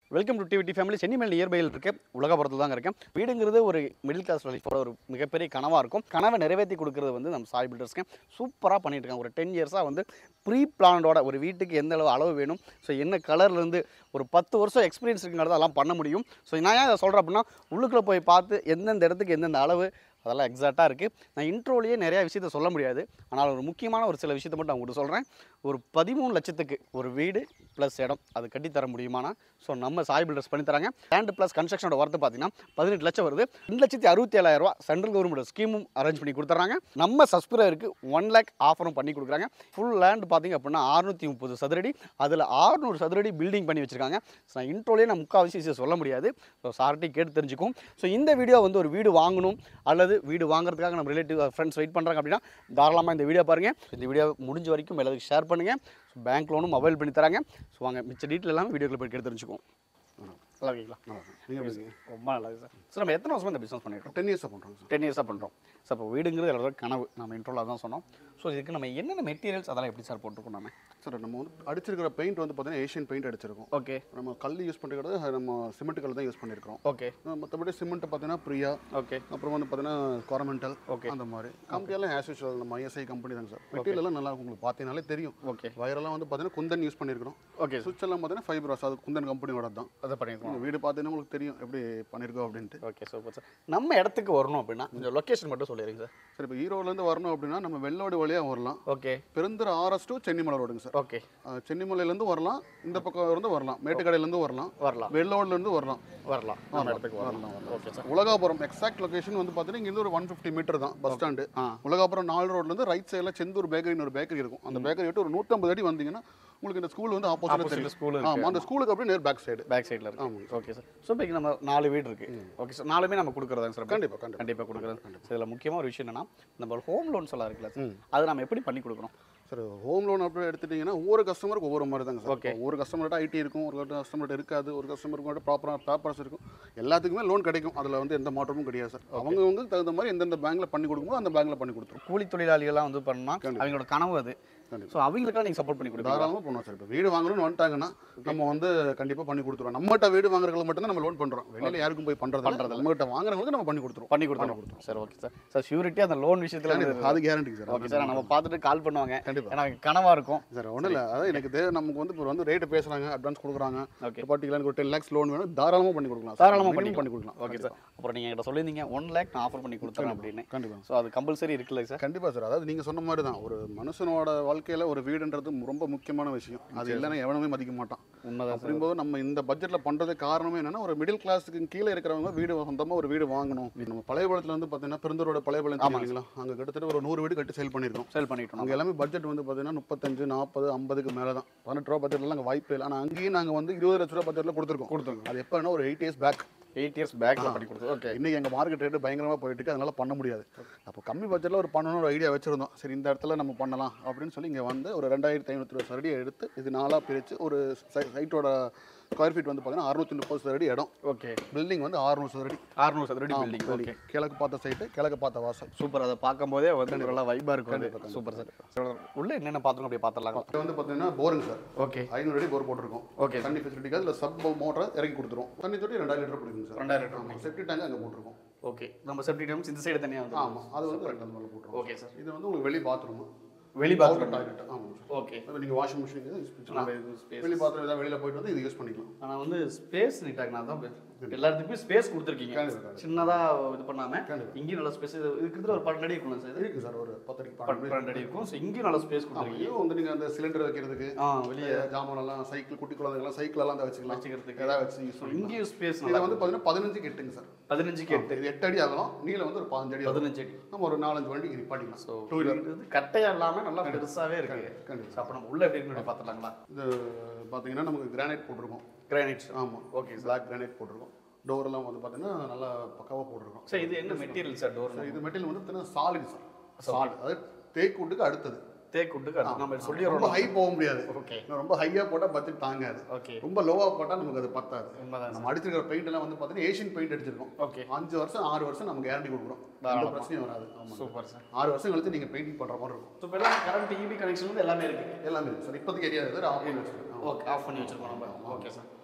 Welcome to TVD family Chennimalai நியர்பையில் இருக்க உலகப்புறத்தில் தாங்க இருக்கேன் வீடுங்கிறது ஒரு மிடில் கிளாஸ் லைஃபோட ஒரு மிகப்பெரிய கனவாக இருக்கும் கனவை நிறைவேற்றி கொடுக்கறது வந்து நம்ம சாய் பில்டர்ஸ்க்கு சூப்பராக பண்ணிட்டு இருக்காங்க ஒரு டென் இயர்ஸாக வந்து ப்ரீ பிளானோட ஒரு வீட்டுக்கு எந்த அளவு அளவு வேணும் ஸோ என்ன கலர்லேருந்து ஒரு பத்து வருஷம் எக்ஸ்பீரியன்ஸ் இருக்குங்கிறத அதெல்லாம் பண்ண முடியும் ஸோ நான் ஏன் இதை சொல்கிறேன் அப்படின்னா உள்ளுக்குள்ளே போய் பார்த்து எந்தெந்த இடத்துக்கு எந்தெந்த அளவு அதெல்லாம் எக்ஸாக்டாக இருக்குது நான் இன்ட்ரோலேயே நிறையா விஷயத்த சொல்ல முடியாது ஆனால் ஒரு முக்கியமான ஒரு சில விஷயத்தை மட்டும் அவங்ககிட்ட சொல்கிறேன் ஒரு பதிமூணு லட்சத்துக்கு ஒரு வீடு ப்ளஸ் இடம் அது கட்டித்தர முடியுமானா ஸோ நம்ம சாய் பில்டர்ஸ் பண்ணி தராங்க லேண்ட் ப்ளஸ் கன்ஸ்ட்ரக்ஷனோட வரது பார்த்தீங்கன்னா பதினெட்டு லட்சம் வருது ரெண்டு லட்சத்தி அறுபத்தி ஏழாயிரம் ரூபா சென்ட்ரல் கவர்மெண்ட் ஸ்கீமும் அரேஞ்ச் பண்ணி கொடுத்துறாங்க நம்ம சப்ஸ்கிரைபருக்கு ஒன் லேக் ஆஃபரும் பண்ணி கொடுக்குறாங்க ஃபுல் லேண்ட் பார்த்தீங்க அப்படின்னா அறுநூற்றி முப்பது சதுரடி அதில் ஆறுநூறு சதுரடி பில்டிங் பண்ணி வச்சிருக்காங்க ஸோ நான் இன்ட்ரோலேயே நான் முக்கால்வாசி விஷயம் சொல்ல முடியாது ஸோ சார்ட்டி கேட்டு தெரிஞ்சுக்கும் ஸோ இந்த வீடியோ வந்து ஒரு வீடு வாங்கணும் அல்லது வீடு வாங்குறதுக்காக நம்ம ரிலேட்டிவ் ஃப்ரெண்ட்ஸ் வெயிட் பண்ணுறாங்க அப்படின்னா தாராளமாக இந்த வீடியோ பாருங்கள் இந்த வீடியோ முடிஞ்ச வரைக்கும் எல்லாத்துக்கும் ஷேர் பண்ணுங்கள் ஸோ பேங்க் லோனும் மொபைல் பண்ணி தராங்க ஸோ வாங்க மிச்ச டீட்டெயில் எல்லாம் வீடியோக்குள்ள போய் கேட்டு தெரிஞ்சுக்குவோம் நல்லா இருக்கீங்களா நீங்கள் எப்படி ரொம்ப நல்லா இருக்கு சார் சார் நம்ம எத்தனை வருஷமா இந்த பிஸ்னஸ் பண்ணிட்டு இருக்கோம் டென் இயர்ஸாக பண்ணுறோம் சார் டென் இயர்ஸாக பண்ணுறோம் ஸோ இப்போ வீடுங்கிறது எல்லாரும் கனவு நம்ம இன்ட்ரோலாக தான் சொன்னோம் ஸோ இதுக்கு நம்ம என்னென்ன மெட்டீரியல்ஸ் அதெல்லாம் எப்படி சார் போட்டுருக்கோம் நம்ம சார் நம்ம வந்து அடிச்சிருக்கிற பெயிண்ட் வந்து பார்த்தீங்கன்னா ஏஷியன் பெயிண்ட் அடிச்சிருக்கோம் ஓகே நம்ம கல் யூஸ் பண்ணுறது நம்ம சிமெண்ட் கல் தான் யூஸ் பண்ணியிருக்கிறோம் ஓகே மற்றபடி சிமெண்ட் பார்த்தீங்கன்னா பிரியா ஓகே அப்புறம் வந்து பார்த்தீங்கன்னா காரமெண்டல் Okay. அந்த மாதிரி கம்பெனியெல்லாம் ஆஸ் யூஸ்வல் நம்ம ஐஎஸ்ஐ கம்பெனி தாங்க சார் மெட்டீரியல் எல்லாம் நல்லா இருக்கும் உங்களுக்கு பார்த்தீங்கனாலே தெரியும் ஓகே வயரெல்லாம் வந்து பார்த்தீங்கன்னா குந்தன் யூஸ் பண்ணியிருக்கிறோம் ஓகே சுவிட்ச் எல்லாம் பார்த்தீங்கன்னா ஃபைபராஸ் அது குந்தன் கம்பெனியோட தான் அதை பண்ணியிருக்கோம் உங்க வீடு பார்த்தீங்கன்னா உங்களுக்கு தெரியும் எப்படி பண்ணியிருக்கோம் அப்படின்ட்டு ஓகே சூப்பர் சார் நம்ம இடத்துக்கு வரணும் அப்படின்னா இந்த லொக்கேஷன் மட்டும் சொல்லிடுங்க சார் சரி இப்போ ஈரோடுலேருந்து வரணும் அப்படின்னா நம்ம வெள்ளோடு வழியாக வரலாம் okay Perundurai RS to Chennimalai ரோடுங்க சார் ஓகே அஹ் சென்னிமலையிலேருந்து வரலாம் இந்த பக்கம் இருந்து வரலாம் மேட்டுக்கடையிலேருந்து வரலாம் வரலாம் வெள்ளோடுலேருந்து வரலாம் வரலாம் நம்ம இடத்துக்கு வரலாம் okay sir Ulagapuram exact location வந்து பார்த்தீங்கன்னா இங்கேருந்து ஒரு ஒன் ஃபிஃப்டி மீட்டர் தான் பஸ் ஸ்டாண்டு ஆ. உலகாபுரம் நாலு ரோட்லேருந்து ரைட் சைடில் செந்தூர் பேக்கரின்னு ஒரு பேக்கரி இருக்கும் அந்த பேக்கரி விட்டு ஒரு நூற்றம்பது அடி வந்தீங்கன்னா உங்களுக்கு இந்த ஸ்கூல் வந்து ஆப்போசிட்ல Opposite தெரியும் school ஆமாம் அந்த ஸ்கூலுக்கு அப்படியே நேர் பேக் சைடு பேக் சைடில் இருக்கு ஓகே சார் ஸோ இப்போ நம்ம நாலு வீடு இருக்கு ஓகே சார் நாலுமே நம்ம கொடுக்குறதாங்க சார் கண்டிப்பாக கண்டிப்பாக கண்டிப்பாக கொடுக்குறது ஸோ இதில் முக்கியமான ஒரு விஷயம் என்னன்னா நம்ம ஹோம் லோன்ஸ் எல்லாம் இருக்குல்ல சார் அது நம்ம எப்படி பண்ணி கொடுக்குறோம் சார் ஹோம் லோன் அப்படி எடுத்துட்டீங்கன்னா ஒவ்வொரு கஸ்டமருக்கு ஒவ்வொரு மாதிரி தாங்க சார் Okay. ஒரு கஸ்டமர்கிட்ட ஐடி இருக்கும் ஒரு கஸ்டமர்கிட்ட இருக்காது ஒரு கஸ்டமருக்கு ப்ராப்பராக பேப்பர்ஸ் இருக்கும் எல்லாத்துக்குமே லோன் கிடைக்கும் அதில் வந்து எந்த மாற்றமும் கிடையாது சார் அவங்கவுங்களுக்கு தகுந்த மாதிரி எந்தெந்த பேங்க்ல பண்ணி கொடுக்குமோ அந்த பேங்க்ல பண்ணி கொடுத்துரும் கூலி தொழிலாளிகள்லாம் வந்து பண்ணா அவங்களோட கனவு அது கண்டிப்பா. ஸோ அவங்களுக்கெல்லாம் நீங்கள் சப்போர்ட் பண்ணி கொடுப்பீங்க தாராளமாக பண்ணுவோம் சார் இப்போ வீடு வாங்கணும்னு வந்துட்டாங்கன்னா நம்ம வந்து கண்டிப்பாக பண்ணி கொடுத்துருவோம் நம்மகிட்ட வீடு வாங்குறவங்களுக்கு மட்டும் தான் நம்ம லோன் பண்ணுறோம் வெளியில் யாருக்கும் போய் பண்ணுறது பண்ணுறது நம்மகிட்ட வாங்குறவங்களுக்கு நம்ம பண்ணி கொடுத்துருவோம் பண்ணி கொடுத்துருவோம் sir okay sir sir surety அந்த லோன் விஷயத்தில் கண்டிப்பா, அது கேரண்டி சார் ஓகே சார் நம்ம பார்த்துட்டு கால் பண்ணுவாங்க கண்டிப்பா. ஏன்னா கனவா இருக்கும் சார் ஒன்றும் இல்லை அதாவது எனக்கு தேவை நமக்கு வந்து இப்போ வந்து ரேட்டு பேசுகிறாங்க அட்வான்ஸ் கொடுக்குறாங்க Okay. பார்ட்டிகலாக எனக்கு ஒரு டென் லேக்ஸ் லோன் வேணும் தாராளமாக பண்ணி கொடுக்கலாம் தாராளமாக Minimum பண்ணி பண்ணி கொடுக்கலாம் ஓகே சார் அப்புறம் நீங்கள் என்கிட்ட சொல்லியிருந்தீங்க ஒன் லேக் நான் ஆஃபர் பண்ணி கொடுத்துறேன் அப்படின்னு கண்டிப்பாக ஸோ அது கம்பல்சரி இருக்குல்ல சார் கண்டிப்பாக சார் அதாவது நீங்கள் சொன்ன மாதிரி தான் ஒரு மனுஷனோட வாழ்க்கையில் ஒரு வீடுன்றது ரொம்ப முக்கியமான விஷயம் அது இல்லைன்னா எவனுமே மதிக்க மாட்டான் உண்மைதான் சார் அப்படிங்கும்போது நம்ம இந்த பட்ஜெட்டில் பண்ணுறதுக்கு காரணமே என்னன்னா ஒரு மிடில் கிளாஸுக்கு கீழே இருக்கிறவங்க வீடு சொந்தமாக ஒரு வீடு வாங்கணும் நம்ம பழையபுரத்தில் வந்து பார்த்தீங்கன்னா பெருந்தரோட பழையபுரம் தெரியுங்களா அங்கே கிட்டத்தட்ட ஒரு நூறு வீடு கட்டி சேல் பண்ணியிருக்கோம் சேல் பண்ணிட்டோம் அங்கே எல்லாமே பட்ஜெட் வந்து பார்த்தீங்கன்னா முப்பத்தஞ்சு நாற்பது ஐம்பதுக்கு மேலே தான் பதினெட்டு ரூபா பட்ஜெட்லாம் அங்கே வாய்ப்பே இல்லை ஆனால் அங்கேயும் நாங்கள் வந்து இருபது லட்ச ரூபா பட்ஜெட்டில் கொடுத்துருக்கோம் கொடுத்துருக்கோம் அது எப்போனா ஒரு eight years back eight years பேக்கில் பண்ணி கொடுத்தோம் ஓகே இன்னைக்கு எங்கள் மார்க்கெட் ரேட்டு பயங்கரமாக போயிட்டு இருக்கு அதனால பண்ண முடியாது அப்போ கம்மி பட்ஜெட்டில் ஒரு பண்ணணும் ஒரு ஐடியா வச்சிருந்தோம் சரி இந்த இடத்துல நம்ம பண்ணலாம் அப்படின்னு சொல்லி இங்கே வந்து ஒரு ரெண்டாயிரத்தி ஐநூற்றி சரடியை எடுத்து இது நாலாக பிரித்து ஒரு சைட்டோட ஸ்கொயர் ஃபீட் வந்து பார்த்தீங்கன்னா அறுநூத்தி முப்பது சதுரடி இடம் ஓகே பில்டிங் வந்து ஆறுநூறு சதுரடி அறுநூறு சதுரடி பில்டிங் ஓகே கிழக்கு பார்த்த சைட்டு கிழக்கு பார்த்த வாசல் சூப்பர் அதை பார்க்கும்போதே வந்து நல்லா வைப்பாக இருக்கும் சூப்பர் சார் சார் உள்ள என்னென்ன பார்த்துருக்கோம் அப்படியே பார்த்துடலாம் இது வந்து பார்த்தீங்கன்னா போருங்க சார் ஓகே ஐநூறு அடி போர் போட்டிருக்கோம் Okay. தண்ணி ஃபெசிலிட்டிக்கு அதில் சப் மோட்டரை இறக்கி கொடுத்துருவோம் தண்ணி தொட்டி ரெண்டாயிரம் லிட்டர் பிடிக்குங்க சார் ரெண்டாயிரம் லிட்டர் செப்டி டேங்க் அங்கே போட்டிருக்கோம் ஓகே நம்ம செப்டி டைம்ஸ் இந்த சைடு தனியாக வந்து ஆமாம் அது வந்து ரெண்டு மேலே போட்டுருவோம் ஓகே சார் இது வந்து உங்களுக்கு வெளி பாத்ரூம் வெளி அவுட்டர் டாய்லெட் ஆமாம் சார் ஓகே இப்போ நீங்கள் வாஷிங் மிஷின் யூஸ் நம்ம பண்ணிக்கலாம் இது ஸ்பேஸ் வெளி பாத்ரூம் ஏதாவது வெளியில் போயிட்டு வந்து இது யூஸ் பண்ணிக்கலாம் ஆனால் வந்து ஸ்பேஸ் நீட்டாக தான் எல்லா இடத்துக்குமே ஸ்பேஸ் கொடுத்துருக்கீங்க கண்டிப்பா, கண்டிப்பா. சின்னதாக இது பண்ணாமல் கண்டிப்பா. இங்கேயும் நல்ல ஸ்பேஸ் இது இருக்கிறது ஒரு பன்னெண்டு அடி இருக்கும்ல சார் இது இருக்கு சார் ஒரு பத்தடிக்கு பன்னெண்டு பன்னெண்டு அடி இருக்கும் ஸோ இங்கேயும் நல்ல ஸ்பேஸ் கொடுத்துருக்கீங்க இதுவும் வந்து நீங்கள் அந்த சிலிண்டர் வைக்கிறதுக்கு ஆ வெளியே ஜாமான் எல்லாம் சைக்கிள் குட்டி குழந்தைங்கலாம் சைக்கிள் எல்லாம் தான் வச்சுக்கலாம் வச்சுக்கிறதுக்கு. ஏதாவது வச்சு யூஸ் பண்ணிக்கலாம் இங்கேயும் ஸ்பேஸ் இதை வந்து பார்த்தீங்கன்னா பதினஞ்சுக்கு எட்டுங்க சார் பதினஞ்சுக்கு எட்டு இது எட்டு அடி ஆகலாம் நீளம் வந்து ஒரு பாஞ்சு அடி ஆகும் பதினஞ்சு அடி நம்ம ஒரு நாலஞ்சு வண்டிக்கு நிப்பாட்டிக்கலாம் ஸோ டூ வீலர் இது கட்டையா இல்லாமல் நல்லா பெருசாகவே இருக்கு கண்டிப்பா. ஸோ அப்போ நம்ம உள்ள எப்படி இருக்குன்னு பார்த்துலாங்களா இது பார்த்தீங்கன்னா நமக்கு கிரானைட் போட்டிருக்கோம் கிரானைட் ஆமாம் ஓகே பிளாக் கிரானைட் போட்டிருக்கோம் டோர்லாம் வந்து பார்த்தீங்கன்னா நல்லா பக்காவாக போட்டிருக்கோம் சார் இது என்ன மெட்டீரியல் சார் டோர் இது மெட்டீரியல் வந்து பார்த்தீங்கன்னா சாலிட் சார் சாலிட் அதாவது தேக்கு வுட்டுக்கு அடுத்தது தேக்கு விட்டு நம்ம ரொம்ப சொல்லிடுறோம் ஹை போக முடியாது ஓகே இன்னும் ரொம்ப ஹையாக போட்டால் பட்ஜெட் தாங்காது ஓகே ரொம்ப லோவாக போட்டால் நமக்கு அது பத்தாது உண்மைதான் நம்ம அடிச்சிருக்கிற பெயிண்ட் எல்லாம் வந்து பார்த்தீங்கன்னா ஏஷியன் பெயிண்ட் அடிச்சிருக்கோம் ஓகே அஞ்சு வருஷம் ஆறு வருஷம் நம்ம கேரண்டி கொடுக்குறோம் எந்த தாராளமா. பிரச்சனையும் வராது ஆமாம் சூப்பர் சார் ஆறு வருஷம் கழிச்சு நீங்கள் பெயிண்டிங் பண்ணுற மாதிரி இருக்கும் ஸோ இப்போ எல்லாம் கரண்ட் இபி கனெக்ஷன் வந்து எல்லாமே இருக்கு எல்லாமே சார் இப்போதைக்கு எரியாது சார் ஆஃப் பண்ணி வச்சுருக்கோம் ஓகே ஆஃப் பண்ணி வச்சிருக்கோம் நம்ம ஓகே சார்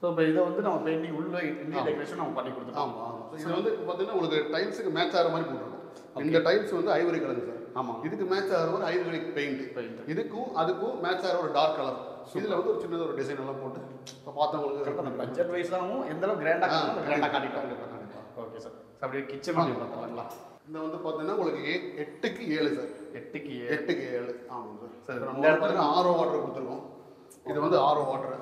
ஸோ இப்போ இதை வந்து நம்ம பெயிண்டிங் உள்ள இன்டீரியர் டெக்கரேஷன் நம்ம பண்ணி கொடுத்துட்டோம் ஆமாம் ஆமாம் ஸோ இது வந்து இப்போ பார்த்தீங்கன்னா உங்களுக்கு டைல்ஸுக்கு மேட்ச் ஆகிற மாதிரி போட்டுருக்கோம் இந்த டைல்ஸ் வந்து ஐவரி கலர் சார் ஆமாம் இதுக்கு மேட்ச் ஆகிற ஒரு ஐவரி பெயிண்ட் Paint. இதுக்கும் அதுக்கும் மேட்ச் ஆகிற ஒரு டார்க் கலர் இதில் வந்து ஒரு சின்னது ஒரு டிசைன் எல்லாம் போட்டு இப்போ பார்த்தவங்களுக்கு அந்த பட்ஜெட் வைஸாகவும் எந்த அளவுக்கு கிராண்டாக ஆ, கிராண்டாக காட்டிட்டோம் கண்டிப்பா, கண்டிப்பா. ஓகே சார் அப்படியே கிச்சன் பண்ணி பார்த்துலாங்களா இந்த வந்து பார்த்தீங்கன்னா உங்களுக்கு ஏ எட்டுக்கு ஏழு சார் எட்டுக்கு ஏழு எட்டுக்கு ஏழு ஆமாம் சார் சரி, இப்போ இந்த நம்ம இடத்துல- பார்த்தீங்கன்னா ஆரோ வாட்டர் கொடுத்துருக்கோம் இது வந்து ஆரோ வாட்டர்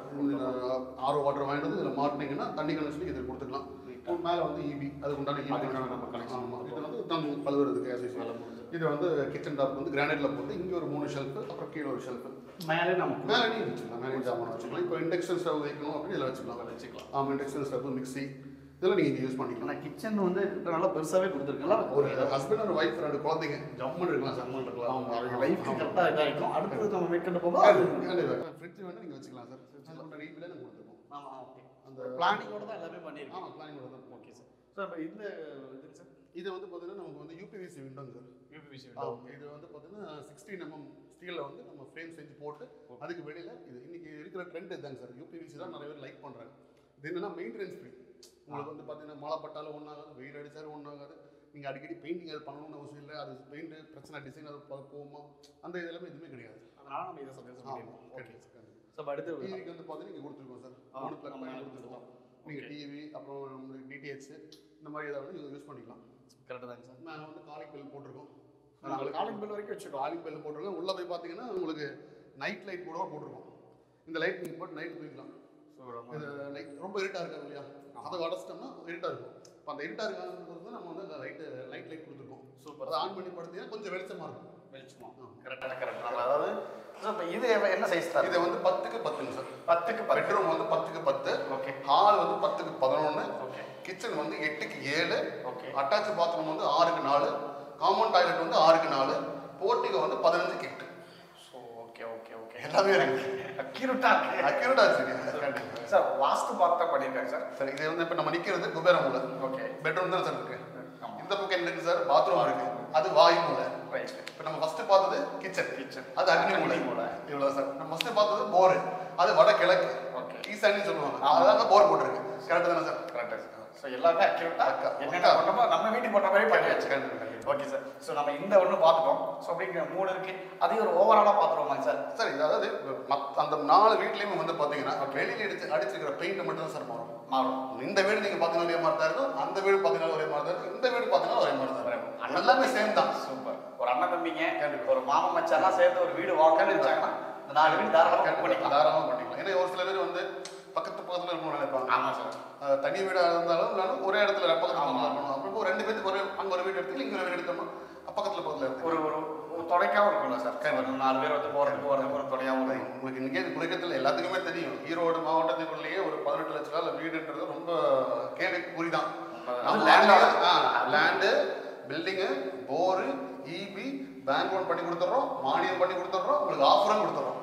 ஆரோ வாட்டர் வாங்கிட்டு வந்து இதில் மாட்டினீங்கன்னா தண்ணி கனெக்ஷன் இதில் கொடுத்துக்கலாம் மேலே வந்து இபி அதுக்கு உண்டான இபி அதுக்கு உண்டான நம்ம connection. ஆமாம் இது வந்து தம் கழுவுறதுக்கு as usual. இது வந்து கிச்சன் டாப் வந்து கிரானைட்ல போட்டு இங்கே ஒரு மூணு ஷெல்ஃப் அப்புறம் கீழே ஒரு ஷெல்ஃப் மேலே நமக்கு மேலே நீ வச்சுக்கலாம் மேலே ஜாமான் வச்சுக்கலாம் இப்போ இண்டக்ஷன் ஸ்டவ் வைக்கணும் அப்படின்னு இதில் வச்சுக்கலாம் வச்சுக்கலாம் ஆமாம் இண்டக்ஷன் ஸ்டவ் மிக்ஸி இதெல்லாம் நீங்கள் இங்கே யூஸ் பண்ணிக்கலாம் ஆனால் கிச்சன் வந்து நல்லா பெருசாகவே கொடுத்துருக்கீங்களா ஒரு ஹஸ்பண்ட் ஒரு ஒய்ஃப் ரெண்டு குழந்தைங்க ஜம்முன்னு இருக்கலாம் சார் ஜம்முன்னு இருக்கலாம். ஆமாம் அவங்க லைஃப்க்கு கரெக்டாக இதாகிக்கும் அடுத்தது நம்ம மேற்கொண்டு போகும்போது அது ஃப்ரிட்ஜ் வேணா நீங்கள் வச்சுக்கலாம் சார் ஃப்ரிட்ஜ் பண்ண ரீபிலே நம்ம கொடுத்துருக்கோம் ஆமாம் ஓகே அந்த பிளானிங்கோட தான் எல்லாமே பண்ணியிருக்கோம் ஆமாம் பிளானிங் தான் ஓகே சார் சார் இப்போ இந்த இதுங்க சார் இது வந்து பார்த்தீங்கன்னா நமக்கு வந்து யூபிவிசி விண்டோங்க சார் யூபிவிசி ஆமாம் இது வந்து பார்த்தீங்கன்னா சிக்ஸ்டீன் எம்எம் ஸ்டீலில் வந்து நம்ம ஃப்ரேம் செஞ்சு போட்டு அதுக்கு வெளியில் இது இன்னைக்கு இருக்கிற ட்ரெண்ட் இதுதாங்க சார் யூபிவிசி தான் நிறைய பேர் லைக் பண்ணுறாங்க இது என்னன்னா மெயின்டெனன்ஸ் ஃப்ரீ உங்களுக்கு வந்து பார்த்தீங்கன்னா மழை பட்டாலும் ஒன்றாகாது வெயில் அடித்தாலும் ஒன்றாகாது நீங்கள் அடிக்கடி பெயிண்டிங் அது பண்ணணும்னு அவசியம் இல்லை அது பெயிண்ட் பிரச்சனை டிசைன் அது போ- போகுமா அந்த இதெல்லாம் எதுவுமே கிடையாது அதனால நம்ம இதை சஜஸ்ட் பண்ணியிருக்கோம் ஆமாம் ஓகே கண்டிப்பாக கண்டிப்பாக சார் அடுத்து டிவிக்கு வந்து பார்த்தீங்கன்னா இங்கே கொடுத்துருக்கோம் சார் ஆ, மூணு பிளக் நம்ம பண்ணி மேல கொடுத்துருக்கோம் நீங்கள் டிவி அப்புறம் நம்மளுக்கு டிடிஹெச் இந்த மாதிரி ஏதாவது நீங்கள் யூஸ் பண்ணிக்கலாம் கரெக்டாக தாங்க சார் நான் வந்து காலிங் பெல் போட்டிருக்கோம் காலிங் பில் வரைக்கும் வச்சுருக்கோம் காலிங் பெல் போட்டிருக்கோம் உள்ளே போய் பார்த்தீங்கன்னா உங்களுக்கு நைட் லைட் கூட போட்டிருக்கோம் இந்த லைட் நீங்கள் போட்டு நைட் தூங்கிக்கலாம் இது லைட் ரொம்ப இருட்டாக இருக்காது இல்லையா அதை அடைச்சிட்டோம்னா இருட்டாக இருக்கும் இப்போ அந்த இருட்டாக இருக்காது நம்ம வந்து அந்த லைட்டு லைட் லைட் கொடுத்துருக்கோம் Super. அதை ஆன் பண்ணி படுத்தீங்கன்னா கொஞ்சம் வெளிச்சமாக இருக்கும் வெளிச்சமா கரெக்டாக கரெக்டாக அதாவது சார் இப்போ இது எவ்வ- என்ன சைஸ் தான் இது வந்து பத்துக்கு பத்துங்க சார் பத்துக்கு பத்து பெட்ரூம் வந்து பத்துக்கு பத்து ஓகே ஹால் வந்து பத்துக்கு பதினொன்று ஓகே கிச்சன் வந்து எட்டுக்கு ஏழு ஓகே அட்டாச் பாத்ரூம் வந்து ஆறுக்கு நாலு காமன் டாய்லெட் வந்து ஆறுக்கு நாலு போர்ட்டிகோ வந்து பதினஞ்சுக்கு எட்டு ஸோ ஓகே ஓகே ஓகே எல்லாமே இருக்கு அக்யூரேட்டாக இருக்கு அக்யூரேட்டா வச்சிருக்கேன் சார் வாஸ்து பார்த்தா பண்ணியிருக்காங்க சார் சரி இது வந்து இப்போ நம்ம நிற்கிறது குபேர மூலை ஓகே பெட்ரூம் தான் சார் இருக்கு ஆமாம் இந்த பக்கம் என்ன இருக்கு சார் பாத்ரூம் இருக்கு அது வாயு மூலை ரைட் இப்போ நம்ம ஃபர்ஸ்ட் பார்த்தது கிச்சன் கிச்சன் அது அக்னி மூலை அக்னி மூலை. இவ்வளோ சார் நம்ம ஃபர்ஸ்ட் பார்த்தது போர் அது வட கிழக்கு ஓகே ஈசானின்னு சொல்லுவாங்க அதான் போர் போட்டிருக்கு கரெக்ட் தானே சார் கரெக்டாக ஸோ எல்லாமே அக்யூரேட்டாக அக்கா. என்னென்ன பண்ணமோ நம்ம வீட்டுக்கு போட்ட மாதிரி பண்ணியாச்சு கண்டிப்பா, கண்டிப்பா. ஓகே சார் ஸோ நம்ம இந்த ஒன்று பார்த்துட்டோம் ஸோ அப்படிங்கிற மூணு இருக்கு அதையும் ஒரு ஓவராலாக பார்த்துருவோமாங்க சார் சார் இது அதாவது மத் அந்த நாலு வீட்லயுமே வந்து பாத்தீங்கன்னா வெளியில எடுத்து அடிச்சிருக்கிற பெயிண்ட் மட்டும் தான் சார் மாறும் மாறும் இந்த வீடு நீங்க பாத்தீங்கன்னா ஒரே மாதிரி தான் இருக்கும் அந்த வீடு பாத்தீங்கன்னா ஒரே மாதிரி தான் இருக்கும் இந்த வீடு பாத்தீங்கன்னா ஒரே மாதிரி தான் இருக்கும் எல்லாமே சேம் தான் சூப்பர் ஒரு அண்ணன் தம்பிங்க ஒரு மாமன் மச்சான்லாம் சேர்த்து ஒரு வீடு வாங்கன்னு வச்சாங்கன்னா இந்த நாலு வீடு தாராளமாக புக் பண்ணிக்கலாம் தாராளமாக பண்ணிக்கலாம் ஏன்னா ஒரு சில பேர் வந்து பக்கத்து பக்கத்துல இருக்கணும்னு நினைப்பாங்க ஆமாம் சார் அஹ் தனி வீடா இருந்தாலும் இல்லைனாலும் ஒரே இடத்துல பக்கத்துல பக்கத்துல இருக்கணும் அப்புறம் ரெண்டு பேத்துக்கு ஒரே அங்க ஒரு வீடு எடுத்து இங்க ஒரு வீடு எடுத்தோம்னா பக்கத்துல பக்கத்துல இருக்கு ஒரு ஒரு ஒரு துணைக்காவும் இருக்கும்ல சார் ஒரு நாலு பேர் வந்து போகிறதுக்கு வரதுக்கு ஒரு துணையாகவும் இருக்கும் உங்களுக்கு இங்கே குறைக்கத்தில் எல்லாத்துக்குமே தெரியும் ஈரோடு மாவட்டத்துக்குள்ளேயே ஒரு பதினெட்டு லட்ச ரூபா வீடுன்றது ரொம்ப கேள்விக்குறி தான் அது land ஆ? Land building bore EB bank loan பண்ணி கொடுத்துட்றோம் மானியம் பண்ணி கொடுத்துட்றோம் உங்களுக்கு ஆஃபரும் கொடுத்துட்றோம்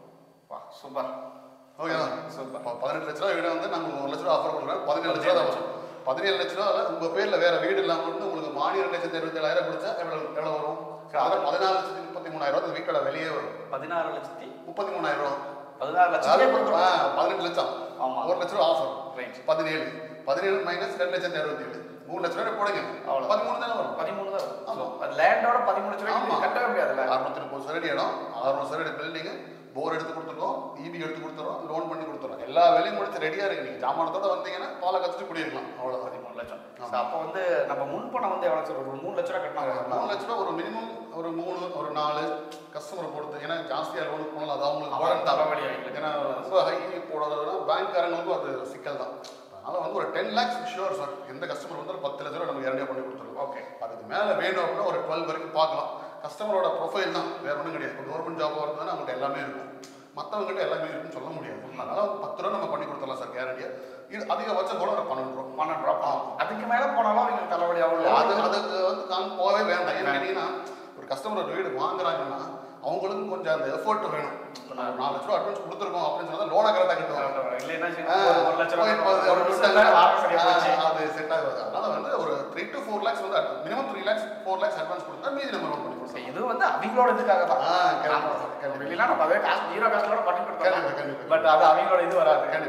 வா சூப்பர் ஓகேவா சூப்பர் இப்போ பதினெட்டு லட்ச ரூபா வீடு வந்து நாங்கள் ஒரு லட்ச ரூபா ஆஃபர் பண்ணுறோம் பதினேழு லட்ச ரூபா தான் வரும் பதினேழு லட்ச ரூபா உங்கள் பேரில் வேற வீடு இல்லாமல் வந்து உங்களுக்கு மானியம் ரெண்டு லட்சத்தி இருபத்தேழாயிரம் கொடுத்தா எவ்வளோ எவ்வளோ வரும் அதாவது பதினாலு லட்சத்தி முப்பத்தி மூணாயிரம் ரூபா அந்த வீட்டோட வெளியே வரும் பதினாறு லட்சத்தி முப்பத்தி மூணாயிரம் ரூபா பதினாறு அதாவது லட்சம் ஆ, பதினெட்டு லட்சம் ஆமா. ஒரு லட்ச ரூபா ஆஃபர் ரைட் பதினேழு பதினேழு மைனஸ் ரெண்டு லட்சத்தி அறுபத்தி ஏழு மூணு லட்ச ரூபாய் போடுங்க அவ்வளவு. பதிமூணு தானே வரும் பதிமூணு தான் ஆமா. வரும் அது லேண்டோட பதிமூணு லட்சம் ஆமா. ரூபாய்க்கு கட்டவே முடியாதுல்ல அறுநூத்தி முப்பது சரடி இடம் அறுநூறு சரடி பில்டிங் போர் எடுத்து கொடுத்துருக்கோம் இபி எடுத்து கொடுத்துறோம் லோன் பண்ணி கொடுத்துறோம் எல்லா வேலையும் முடிச்சு ரெடியா இருக்கு நீங்க ஜாமானத்தோட வந்தீங்கன்னா பாலை கத்துட்டு குடியிருக்கலாம் அவ்வளவுதான் பதிமூணு லட்சம் So, அப்போ வந்து நம்ம முன்பணம் வந்து எவ்வளோ சார் ஒரு மூணு லட்ச ரூபா கட்டினா மூணு லட்ச ரூபா ஒரு மினிமம் ஒரு மூணு ஒரு நாலு கஸ்டமரை பொறுத்து ஏன்னா ஜாஸ்தியா லோன் போனாலும் அது அவங்களுக்கு ஆமா, படம் தலைவலி ஆயிடுது. ஏன்னா ரொம்ப ஹை போடாததுனா பேங்க்காரங்களுக்கும் அது சிக்கல் தான் அதனால வந்து ஒரு டென் லேக்ஸ் ஷுவர் சார் எந்த கஸ்டமர் வந்து ஒரு பத்து லட்ச ரூபா நமக்கு இரண்டியா பண்ணி கொடுத்துருவோம் ஓகே அதுக்கு மேலே வேணும் அப்படின்னா ஒரு டுவெல் வரைக்கும் பார்க்கலாம் கஸ்டமரோட ப்ரொஃபைல் தான் வேற ஒன்றும் கிடையாது இப்போ கவர்மெண்ட் ஜாப் வரதுனா அவங்கள்ட்ட எல்லாமே இருக்கும் மற்றவங்ககிட்ட எல்லாமே இருக்குன்னு சொல்ல முடியாது அதனால ஒரு பத்து ரூபா நம்ம பண்ணி கொடுத்துடலாம் சார் கேரண்டியா இது அதிகபட்சம் கூட ஒரு பன்னெண்டு ரூபா பன்னெண்டு ரூபா அதுக்கு மேலே போனாலும் அவங்களுக்கு தலைவலி அது ஆகும் அதுக்கு வந்து நான் போகவே வேண்டாம் ஏன்னு கேட்டீங்கன்னா ஒரு கஸ்டமர் ஒரு வீடு வாங்குறாங்கன்னா அவங்களுக்கும் கொஞ்சம் அந்த எஃபோர்ட் வேணும் இப்போ நான் நாலு லட்ச ரூபா அட்வான்ஸ் கொடுத்துருக்கோம் அப்படின்னு சொன்னா லோனை கரெக்டாக கட்டுவாங்க இல்லைன்னா ஆ, ஒரு- ஒரு லட்ச ரூபா போய் இப்போ அது ஒரு ஒரு வருஷம் விட்டாங்க. வாரம் சரியா போச்சு ஆ, அது செட் ஆகாது அதனால வந்து ஒரு த்ரீ டு ஃபோர் லேக்ஸ் வந்து minimum three lakhs four lakhs advance கொடுத்தா மீதி நம்ம லோன் பண்ணி கொடுக்கலாம் இது வந்து அவங்களோட இதுக்காக தான் ஆ, கண்டிப்பா, கண்டிப்பா. வெளியில நம்ம அதே காசு ஜீரோ காசுல கூட பண்ணி கண்டிப்பா, கொடுத்தோம் கண்டிப்பா. பட் அது அவங்களோட இது வராது கண்டிப்பா, கண்டிப்பா.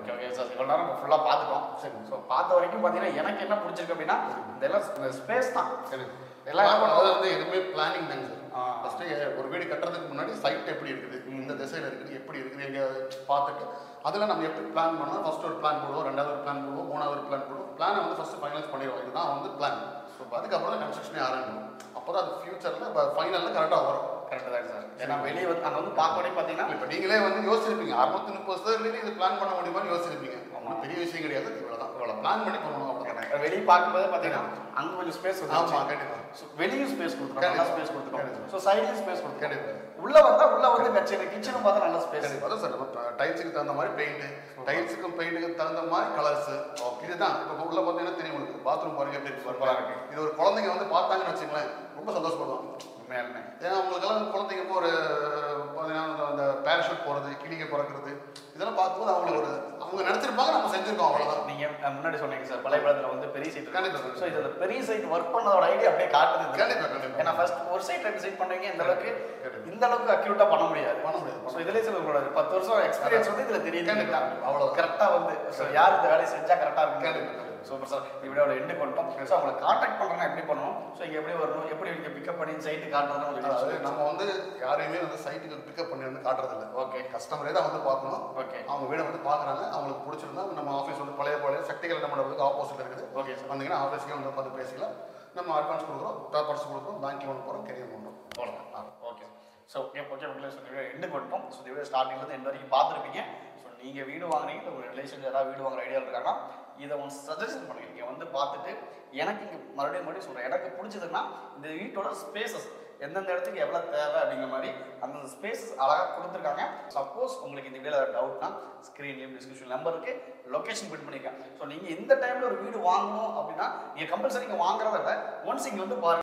ஓகே ஓகே சார் இவ்வளோ நேரம் நம்ம ஃபுல்லாக பார்த்துட்டோம் சரி. ஸோ பார்த்த வரைக்கும் பார்த்தீங்கன்னா எனக்கு என்ன பிடிச்சிருக்கு அப்படின்னா இதெல்லாம் ஸ்பேஸ் தான் சரி எல்லாம் என்ன எல்லாம் அதாவது வந்து எதுவுமே பிளானிங் தாங்க சார் ஆ. ஃபஸ்ட்டு ஒரு வீடு கட்டுறதுக்கு முன்னாடி சைட் எப்படி இருக்குது இந்த திசையில் இருக்குது எப்படி இருக்குது எங்கே பார்த்துட்டு அதில் நம்ம எப்படி பிளான் பண்ணோம் ஃபர்ஸ்ட் ஒரு பிளான் போடுவோம் ரெண்டாவது ஒரு பிளான் போடுவோம் மூணாவது ஒரு பிளான் போடுவோம் பிளானை வந்து ஃபஸ்ட்டு ஃபைனலைஸ் பண்ணிடுவோம் இதுதான் வந்து பிளான் அதுக்கப்புறம் தான் கன்ஸ்ட்ரக்ஷனே ஆரம்பிக்கும் அப்போ தான் அது ஃபியூச்சரில் ஃபைனலில் கரெக்டாக வரும் கரெக்டாக தான் சார் ஏன்னா வெளியே வந்து அங்கே வந்து பார்க்க வரையும் பார்த்தீங்கன்னா இப்போ நீங்களே வந்து யோசிச்சிருப்பீங்க அறுநூத்தி முப்பது சதவீதம் இது பிளான் பண்ண முடியுமான்னு யோசிச்சிருப்பீங்க ஒன்றும் பெரிய விஷயம் கிடையாது இவ்வளோதான் இவ்வளோ பிளான் பண்ணி பண்ணணும் அவ்வளோதான் வெளியே பார்க்கும்போது பார்த்தீங்கன்னா அங்கே கொஞ்சம் ஸ்பேஸ் ஆமா, கண்டிப்பா. வெளியும் ஸ்பேஸ் கொடுத்துருக்கோம் நல்லா கண்டிப்பா. ஸ்பேஸ் கொடுத்துருக்கோம் கண்டிப்பா. ஸோ சைட்லையும் ஸ்பேஸ் கொடுத்துருக்கோம் கண்டிப்பா. உள்ள வந்தா உள்ள வந்து கிச்சன் கிச்சனும் பார்த்தா நல்ல ஸ்பேஸ் கண்டிப்பா. அதான் சார் நம்ம டைல்ஸுக்கு தகுந்த மாதிரி பெயிண்ட் டைல்ஸுக்கும் பெயிண்ட்டுக்கும் தகுந்த மாதிரி கலர்ஸ் இதுதான் இப்போ உள்ள பார்த்தீங்கன்னா தெரியும் உங்களுக்கு பாத்ரூம் பாருங்க எப்படி இருக்கு சூப்பரா இருக்கு. இது ஒரு குழந்தைங்க வந்து பார்த்தாங்கன்னு வச்சுங்களேன் ரொம்ப சந்தோஷப்படுவாங்க உண்மையாலுமே ஏன்னா அவங்களுக்கெல்லாம் குழந்தைங்க இப்போ ஒரு பார்த்தீங்கன்னா அந்த பேராஷூட் போகிறது கிளிங்க பிறக்கிறது இதெல்லாம் பார்க்கும்போது அவங்களுக்கு ஒரு அவங்க நினச்சிருப்பாங்க நம்ம செஞ்சுருக்கோம் அவ்வளோதான் நீங்க அஹ், முன்னாடி சொன்னீங்க சார் பழைய படத்துல வந்து பெரிய சைட் கண்டிப்பா, கண்டிப்பா. ஸோ இது பெரிய சைட் ஒர்க் பண்ணதோட ஐடியா அப்படியே காட்டுது இது. கண்டிப்பா, கண்டிப்பா. ஏன்னா ஃபர்ஸ்ட் ஒரு சைட் ரெண்டு சைட் பண்ணுவீங்க இந்த அளவுக்கு கண்டிப்பா. இந்த அளவுக்கு அக்யூரேட்டா பண்ண முடியாது பண்ண முடியாது. ஸோ இதுலேயே சொல்ல உங்களோட பத்து வருஷம் எக்ஸ்பீரியன்ஸ் வந்து இதுல தெரியுது கண்டிப்பா, கண்டிப்பா. அவ்வளவுதான். கரெக்டா வந்து ஸோ யார் இந்த வேலையை செஞ்சா கரெக்டா கண்டிப்பா, இருக்கு கண்டிப்பா. சூப்பர் சார் இப்படியோட எண்டு கொண்டோம் ஸோ அவங்களை காண்டாக்ட் பண்ணுறேன்னா எப்படி பண்ணணும் ஸோ இங்கே எப்படி வரணும் எப்படி இங்கே பிக்கப் பண்ணி சைட்டு காட்டுறதுன்னு அதாவது உங்களுக்கு நம்ம வந்து யாரையுமே வந்து சைட்டுக்கு பிக்கப் பண்ணி வந்து காட்டுறதில்ல ஓகே கஸ்டமரே தான் வந்து பார்க்கணும் ஓகே அவங்க வீடை வந்து பார்க்குறாங்க அவங்களுக்கு பிடிச்சிருந்தா நம்ம ஆஃபீஸ் வந்து பழைய பழைய சக்திகள் நம்மளோட ஆப்போசிட் இருக்குது ஓகே சார் வந்தீங்கன்னா ஆஃபீஸ்க்கே வந்து பார்த்து பேசிக்கலாம் நம்ம அட்வான்ஸ் கொடுக்குறோம் பேப்பர்ஸ் கொடுக்குறோம் பேங்க் லோன் போகிறோம் கெரியர் பண்ணுறோம் போகலாம் ஓகே ஸோ ஓகே ஓகே உங்களே ஸோ வீடியோ எண்டு கொண்டோம் ஸோ வீடியோ ஸ்டார்டிங்லேருந்து எண்ட் வரைக்கும் பார்த்துருப்பீங்க ஸோ நீங்கள் வீடு வாங்குறீங்க இல்லை உங்கள் ரிலேஷன் யாராவது வீடு வாங்குற ஐடியா இருக்காங்கன்னா இதை ஒன்று சஜஷன் பண்ணுங்க இங்கே வந்து பார்த்துட்டு எனக்கு இங்கே மறுபடியும் மறுபடியும் சொல்கிறேன் எனக்கு பிடிச்சதுன்னா இந்த வீட்டோட ஸ்பேசஸ் எந்தெந்த இடத்துக்கு எவ்வளோ தேவை அப்படிங்கிற மாதிரி அந்தந்த ஸ்பேசஸ் அழகாக கொடுத்துருக்காங்க சப்போஸ் உங்களுக்கு இந்த வீடியோவில் டவுட்னா ஸ்க்ரீன்லேயும் டிஸ்கிரிப்ஷன் நம்பர் இருக்கு லொக்கேஷன் பிட் பண்ணியிருக்கேன் ஸோ நீங்கள் இந்த டைமில் ஒரு வீடு வாங்கணும் அப்படின்னா நீங்கள் கம்பல்சரி இங்கே வாங்குறத விட ஒன்ஸ் இங்கே வந்து பாருங்க